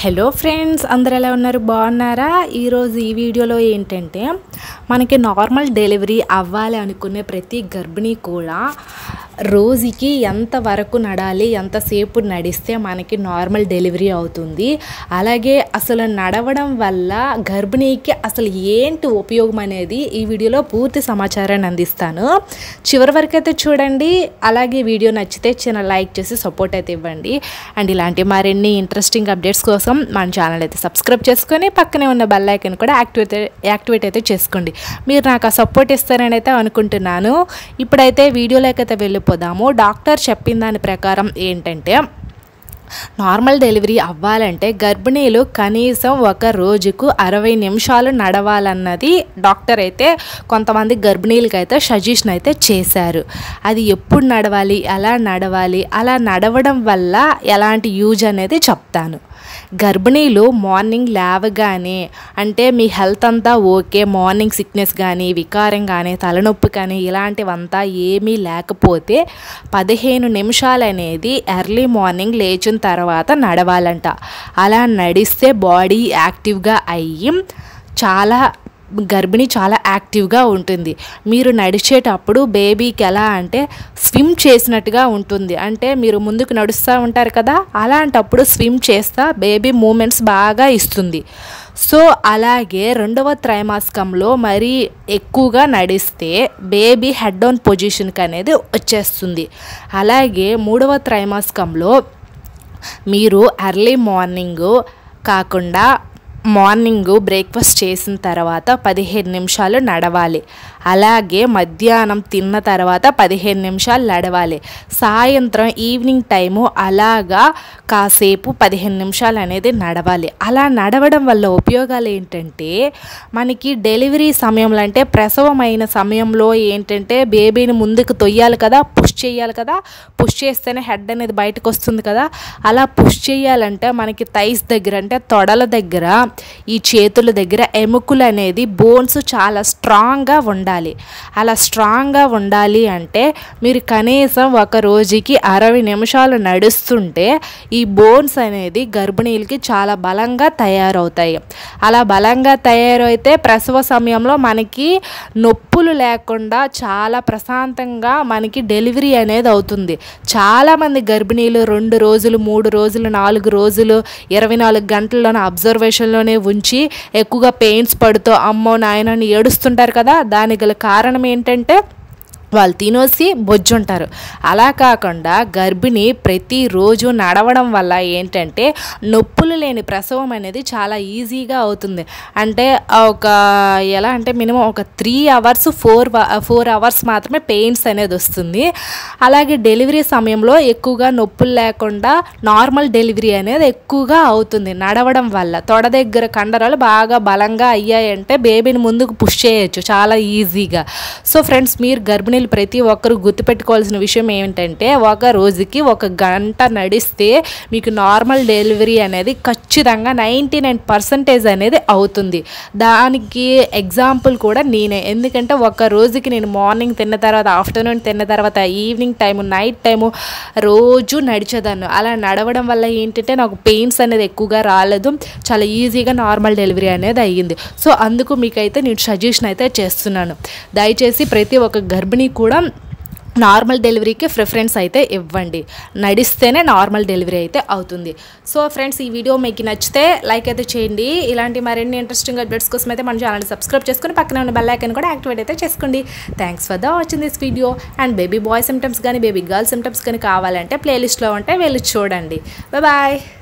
hello friends అందరు ఎలా ఉన్నారు బాగున్నారా ఈరోజు ఈ వీడియోలో ఏంటంటే మనకి నార్మల్ డెలివరీ అవ్వాలి అనుకునే ప్రతి గర్భిణీ కూడా రోజుకి ఎంత వరకు నడాలి ఎంతసేపు నడిస్తే మనకి నార్మల్ డెలివరీ అవుతుంది అలాగే అసలు నడవడం వల్ల గర్భిణీకి అసలు ఏంటి ఉపయోగం అనేది ఈ వీడియోలో పూర్తి సమాచారాన్ని అందిస్తాను చివరి వరకు అయితే చూడండి అలాగే వీడియో నచ్చితే చిన్న లైక్ చేసి సపోర్ట్ అయితే ఇవ్వండి అండ్ ఇలాంటి మరిన్ని ఇంట్రెస్టింగ్ అప్డేట్స్ కోసం మన ఛానల్ అయితే సబ్స్క్రైబ్ చేసుకొని పక్కనే ఉన్న బెల్ ఐకన్ కూడా యాక్టివేట్ యాక్టివేట్ అయితే చేసుకోండి మీరు నాకు ఆ సపోర్ట్ ఇస్తారని అయితే అనుకుంటున్నాను ఇప్పుడైతే వీడియోలోకి అయితే వెళ్ళిపోదాము డాక్టర్ చెప్పిన దాని ప్రకారం ఏంటంటే నార్మల్ డెలివరీ అవ్వాలంటే గర్భిణీలు కనీసం ఒక రోజుకు అరవై నిమిషాలు నడవాలన్నది డాక్టర్ అయితే కొంతమంది గర్భిణీలకి అయితే సజెషన్ అయితే చేశారు అది ఎప్పుడు నడవాలి ఎలా నడవాలి అలా నడవడం వల్ల ఎలాంటి యూజ్ అనేది చెప్తాను గర్భిణీలు మార్నింగ్ లేవగానే అంటే మీ హెల్త్ అంతా ఓకే మార్నింగ్ సిక్నెస్ కానీ వికారం కానీ తలనొప్పి కానీ ఇలాంటివంతా ఏమీ లేకపోతే పదిహేను నిమిషాలు అనేది ఎర్లీ మార్నింగ్ లేచిన తర్వాత నడవాలంట అలా నడిస్తే బాడీ యాక్టివ్గా అయ్యి చాలా గర్భిణి చాలా యాక్టివ్గా ఉంటుంది మీరు నడిచేటప్పుడు బేబీకి ఎలా అంటే స్విమ్ చేసినట్టుగా ఉంటుంది అంటే మీరు ముందుకు నడుస్తూ ఉంటారు కదా అలాంటప్పుడు స్విమ్ చేస్తా బేబీ మూమెంట్స్ బాగా ఇస్తుంది సో అలాగే రెండవ త్రైమాసికంలో మరీ ఎక్కువగా నడిస్తే బేబీ హెడ్ డౌన్ పొజిషన్కి అనేది వచ్చేస్తుంది అలాగే మూడవ త్రైమాసికంలో మీరు ఎర్లీ మార్నింగ్ కాకుండా మార్నింగ్ బ్రేక్ఫాస్ట్ చేసిన తర్వాత పదిహేను నిమిషాలు నడవాలి అలాగే మధ్యాహ్నం తిన్న తర్వాత పదిహేను నిమిషాలు నడవాలి సాయంత్రం ఈవినింగ్ టైము అలాగా కాసేపు పదిహేను నిమిషాలు అనేది నడవాలి అలా నడవడం వల్ల ఉపయోగాలు ఏంటంటే మనకి డెలివరీ సమయంలో అంటే ప్రసవమైన సమయంలో ఏంటంటే బేబీని ముందుకు తొయ్యాలి కదా పుష్ చేయాలి కదా పుష్ చేస్తేనే హెడ్ అనేది బయటకు వస్తుంది కదా అలా పుష్ చేయాలంటే మనకి థైస్ దగ్గర అంటే తొడల దగ్గర ఈ చేతుల దగ్గర ఎముకలు అనేది బోన్స్ చాలా స్ట్రాంగ్గా ఉండాలి అలా స్ట్రాంగ్గా ఉండాలి అంటే మీరు కనీసం ఒక రోజుకి అరవై నిమిషాలు నడుస్తుంటే ఈ బోన్స్ అనేది గర్భిణీలకి చాలా బలంగా తయారవుతాయి అలా బలంగా తయారైతే ప్రసవ సమయంలో మనకి నొప్పులు లేకుండా చాలా ప్రశాంతంగా మనకి డెలివరీ అనేది అవుతుంది చాలామంది గర్భిణీలు రెండు రోజులు మూడు రోజులు నాలుగు రోజులు ఇరవై నాలుగు గంటల్లోనే అబ్జర్వేషన్లోనే ఉంచి ఎక్కువగా పెయిన్స్ పడుతూ అమ్మో నాయనని ఏడుస్తుంటారు కదా దానికి గల కారణం ఏంటంటే వాళ్ళు తినేసి బొజ్జుంటారు అలా కాకుండా గర్భిణి ప్రతిరోజు నడవడం వల్ల ఏంటంటే నొప్పులు లేని ప్రసవం అనేది చాలా ఈజీగా అవుతుంది అంటే ఒక ఎలా అంటే మినిమం ఒక three hours four four hours మాత్రమే పెయిన్స్ అనేది వస్తుంది అలాగే డెలివరీ సమయంలో ఎక్కువగా నొప్పులు లేకుండా నార్మల్ డెలివరీ అనేది ఎక్కువగా అవుతుంది నడవడం వల్ల తొడ దగ్గర కండరాలు బాగా బలంగా అయ్యాయంటే బేబీని ముందుకు పుష్ చేయొచ్చు చాలా ఈజీగా సో ఫ్రెండ్స్ మీరు గర్భిణీ గర్భిణీలు ప్రతి ఒక్కరు గుర్తుపెట్టుకోవాల్సిన విషయం ఏమిటంటే ఒక రోజుకి ఒక గంట నడిస్తే మీకు నార్మల్ డెలివరీ అనేది ఖచ్చితంగా నైంటీ నైన్ పర్సంటేజ్ అనేది అవుతుంది దానికి ఎగ్జాంపుల్ కూడా నేనే ఎందుకంటే ఒక రోజుకి నేను మార్నింగ్ తిన్న తర్వాత ఆఫ్టర్నూన్ తిన్న తర్వాత ఈవినింగ్ టైము నైట్ టైము రోజు నడిచేదాన్ని అలా నడవడం వల్ల ఏంటంటే నాకు పెయిన్స్ అనేది ఎక్కువగా రాలేదు చాలా ఈజీగా నార్మల్ డెలివరీ అనేది అయ్యింది సో అందుకు మీకైతే నేను సజెషన్ అయితే చేస్తున్నాను దయచేసి ప్రతి ఒక్క గర్భిణీ కూడా నార్మల్ డెలివరీకి ప్రిఫరెన్స్ అయితే ఇవ్వండి నడిస్తేనే నార్మల్ డెలివరీ అయితే అవుతుంది సో ఫ్రెండ్స్ ఈ వీడియో మీకు నచ్చితే లైక్ అయితే చేయండి ఇలాంటి మరిన్ని ఇంట్రెస్టింగ్ అప్డేట్స్ కోసం అయితే మన ఛానల్ సబ్స్క్రైబ్ చేసుకుని పక్కన ఉన్న బెల్ ఐకన్ కూడా యాక్టివేట్ అయితే చేసుకోండి thanks for the watching this video and baby boy symptoms కానీ బేబీ గర్ల్ సిమ్టమ్స్ కానీ కావాలంటే ప్లేలిస్ట్లో ఉంటే వెళ్ళి చూడండి బాయ్